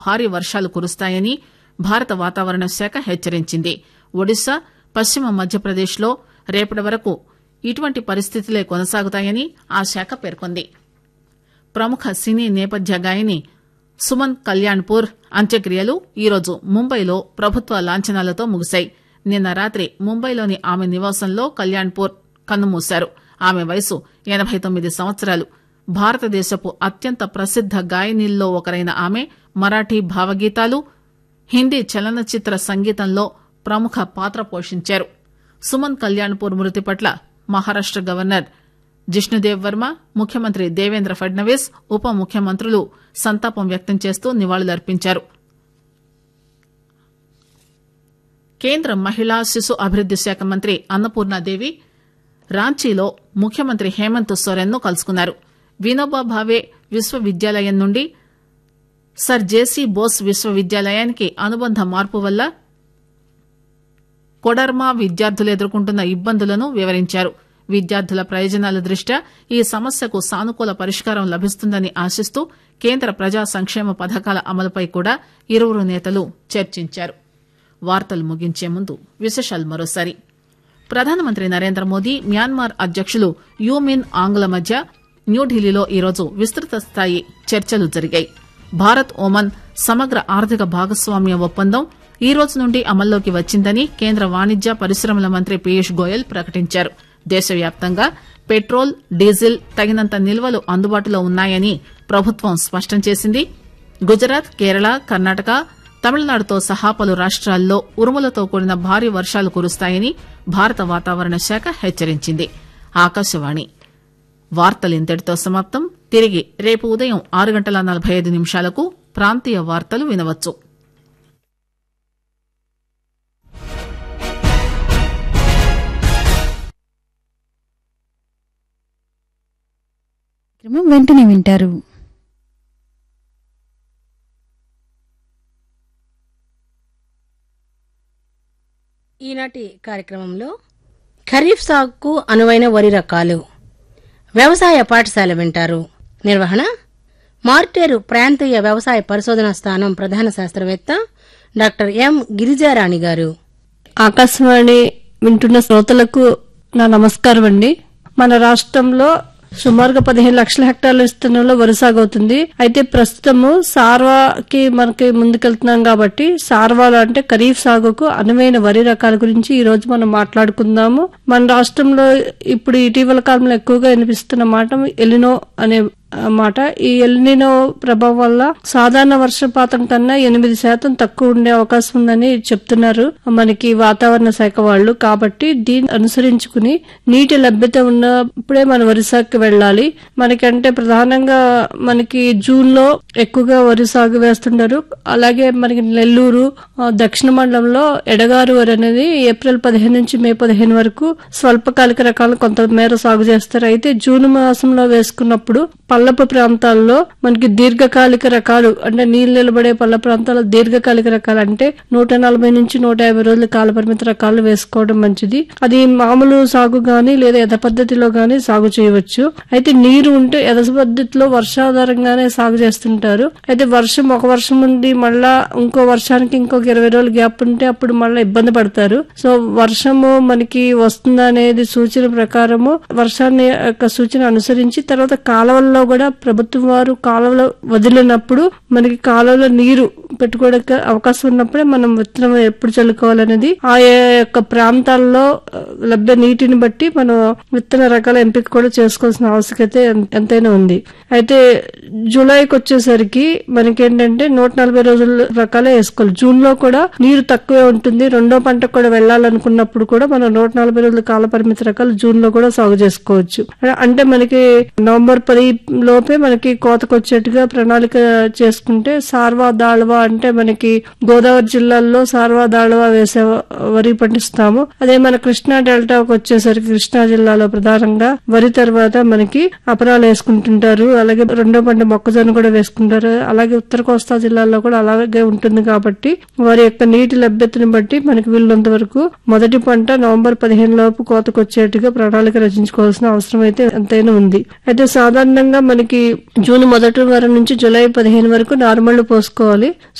భారీ వర్షాలు కురుస్తాయని భారత వాతావరణ శాఖ హెచ్చరించింది ఒడిశా పశ్చిమ మధ్యప్రదేశ్ లో రేపటి వరకు ఇటువంటి పరిస్థితులే కొనసాగుతాయని ఆ శాఖ పేర్కొంది ప్రముఖ సినీ నేపథ్య గాయని సుమన్ కళ్యాణ్పూర్ అంత్యక్రియలు ఈరోజు ముంబైలో ప్రభుత్వ లాంఛనాలతో ముగిశాయి నిన్న రాత్రి ముంబైలోని ఆమె నివాసంలో కళ్యాణ్పూర్ కన్నుమూశారు ఆమె వయసు ఎనబై తొమ్మిది సంవత్సరాలు భారతదేశపు అత్యంత ప్రసిద్ద గాయనీల్లో ఒకరైన ఆమె మరాఠీ భావగీతాలు హిందీ చలనచిత్ర సంగీతంలో ప్రముఖ పాత్ర పోషించారు సుమన్ కళ్యాణ్పూర్ మృతి పట్ల మహారాష్ట గవర్నర్ జిష్ణుదేవ్ వర్మ ముఖ్యమంత్రి దేవేంద్ర ఫడ్నవీస్ ఉప ముఖ్యమంత్రులు సంతాపం వ్యక్తం చేస్తూ నివాళులర్పించారు కేంద్ర మహిళా శిశు అభివృద్ది శాఖ మంత్రి అన్నపూర్ణాదేవి రాంచీలో ముఖ్యమంత్రి హేమంత్ సోరెన్ ను కలుసుకున్నారు వినోబా భావే విశ్వవిద్యాలయం నుండి సర్ జేసీ బోస్ విశ్వవిద్యాలయానికి అనుబంధ మార్పు వల్ల కొడర్మా విద్యార్థులు ఎదుర్కొంటున్న ఇబ్బందులను వివరించారు విద్యార్థుల ప్రయోజనాల దృష్ట్యా ఈ సమస్యకు సానుకూల పరిష్కారం లభిస్తుందని ఆశిస్తూ కేంద్ర ప్రజా సంక్షేమ పథకాల అమలుపై కూడా ఇరువురు నేతలు చర్చించారు వార్తలు ముగించే ముందు విశేషాలు మరోసారి ప్రధానమంత్రి నరేంద్ర మోదీ మ్యాన్మార్ అధ్యకులు యూమిన్ ఆంగ్ల మధ్య న్యూఢిల్లీలో ఈరోజు విస్తృత స్థాయి చర్చలు జరిగాయి భారత్ ఒమన్ సమగ్ర ఆర్థిక భాగస్వామ్య ఒప్పందం ఈ రోజు నుండి అమల్లోకి వచ్చిందని కేంద్ర వాణిజ్య పరిశ్రమల మంత్రి పీయూష్ గోయల్ ప్రకటించారు దేశవ్యాప్తంగా పెట్రోల్ డీజిల్ తగినంత నిల్వలు అందుబాటులో ఉన్నాయని ప్రభుత్వం స్పష్టం చేసింది గుజరాత్ కేరళ కర్ణాటక తమిళనాడుతో సహా పలు రాష్ట్రాల్లో ఉరుములతో కూడిన భారీ వర్షాలు కురుస్తాయని భారత వాతావరణ శాఖ హెచ్చరించింది ఆకాశవాణి వార్తలు ఇంతటితో సమాప్తం తిరిగి రేపు ఉదయం ఆరు గంటల నలభై ఐదు నిమిషాలకు ప్రాంతీయ వార్తలు వినవచ్చు కార్యక్రమం వెంటనే వింటారు ఈనాటి కార్యక్రమంలో ఖరీఫ్ సాగుకు అనువైన వరి రకాలు వ్యవసాయ పాఠశాల వింటారు నిర్వహణ మార్టేరు ప్రాంతీయ వ్యవసాయ పరిశోధనా స్థానం ప్రధాన శాస్త్రవేత్త డాక్టర్ ఎం గిరిజారాణి గారు ఆకాశవాణి వింటున్న శ్రోతలకు నా నమస్కారం అండి మన రాష్ట్రంలో సుమారుగా పదిహేను లక్షల హెక్టార్ల విస్తీర్ణంలో వరి సాగు అవుతుంది అయితే ప్రస్తుతము సార్వాకి మనకి ముందుకెళ్తున్నాం కాబట్టి సార్వాలు అంటే ఖరీఫ్ సాగుకు అనువైన వరి రకాల గురించి ఈ రోజు మనం మాట్లాడుకుందాము మన రాష్ట్రంలో ఇప్పుడు ఇటీవల కాలంలో ఎక్కువగా వినిపిస్తున్న మాట ఎలినో అనే ఆ మాట ఈ ఎల్నినో ప్రభావం వల్ల సాధారణ వర్షపాతం కన్నా ఎనిమిది శాతం తక్కువ ఉండే అవకాశం ఉందని చెప్తున్నారు మనకి వాతావరణ శాఖ వాళ్ళు కాబట్టి దీన్ని అనుసరించుకుని నీటి లభ్యత ఉన్నప్పుడే మన వరి సాగుకి వెళ్ళాలి మనకంటే ప్రధానంగా మనకి జూన్ లో ఎక్కువగా వరి సాగు వేస్తుంటారు అలాగే మనకి నెల్లూరు ఆ, దక్షిణ మండలంలో ఎడగారు వరి అనేది ఏప్రిల్ పదిహేను నుంచి మే పదిహేను వరకు స్వల్పకాలిక రకాలు కొంత మేర సాగు చేస్తారు అయితే జూన్ మాసంలో వేసుకున్నప్పుడు పల్లపు ప్రాంతాల్లో మనకి దీర్ఘకాలిక రకాలు అంటే నీళ్ళు నిలబడే పల్ల ప్రాంతాల్లో దీర్ఘకాలిక రకాలు అంటే నూట నలభై నుంచి నూట యాభై రోజుల కాలపరిమిత రకాలు వేసుకోవడం మంచిది అది మామూలు సాగు గాని లేదా యథ పద్ధతిలో గాని సాగు చేయవచ్చు అయితే నీరు ఉంటే యథ పద్ధతిలో వర్షాధారంగానే సాగు చేస్తుంటారు అయితే వర్షం ఒక వర్షం ఉండి మళ్ళా ఇంకో వర్షానికి ఇంకొక ఇరవై రోజులు గ్యాప్ ఉంటే అప్పుడు మళ్ళీ ఇబ్బంది పడతారు సో వర్షము మనకి వస్తుందా అనేది సూచన ప్రకారము వర్షాన్ని యొక్క సూచన అనుసరించి తర్వాత కాలువల్లో కూడా ప్రభుత్వం వారు కాలువలో వదిలినప్పుడు మనకి కాలువలో నీరు పెట్టుకోవడానికి అవకాశం ఉన్నప్పుడే మనం విత్తనం ఎప్పుడు చల్లుకోవాలనేది ఆ యొక్క ప్రాంతాల్లో ఆ, లభ్య నీటిని బట్టి మనం విత్తన రకాల ఎంపిక కూడా చేసుకోవాల్సిన ఆవశ్యకత ఎన్- ఎంతైనా ఉంది అయితే జూలైకి వచ్చేసరికి మనకేంటంటే నూట నలభై రోజుల రకాలే వేసుకోవాలి జూన్ లో కూడా నీరు తక్కువే ఉంటుంది రెండో పంటకు కూడా వెళ్ళాలనుకున్నప్పుడు కూడా మనం నూట నలభై రోజుల కాల పరిమితి రకాలు జూన్ లో కూడా సాగు చేసుకోవచ్చు అంటే మనకి నవంబర్ పది లోపే మనకి కోతకు వచ్చేట్టుగా ప్రణాళిక చేసుకుంటే సార్వా దాళ్వా అంటే మనకి గోదావరి జిల్లాల్లో సార్వా దాళ్వా వేసే వరి పండిస్తాము అదే మన కృష్ణా డెల్టాకు వచ్చేసరికి కృష్ణా జిల్లాలో ప్రధానంగా వరి తర్వాత మనకి అపరాలు వేసుకుంటుంటారు అలాగే రెండో పంట మొక్కజొన్న కూడా వేసుకుంటారు అలాగే ఉత్తర కోస్తా జిల్లాల్లో కూడా అలాగే ఉంటుంది కాబట్టి వారి యొక్క నీటి లభ్యతను బట్టి మనకి వీళ్ళంత వరకు మొదటి పంట నవంబర్ పదిహేను లోపు కోతకు వచ్చేట్టుగా ప్రణాళిక రచించుకోవాల్సిన అవసరం అయితే ఎంతైనా ఉంది అయితే సాధారణంగా మనకి జూన్ మొదటి వారం నుంచి జూలై పదిహేను వరకు నార్మల్ పోసుకోవాలి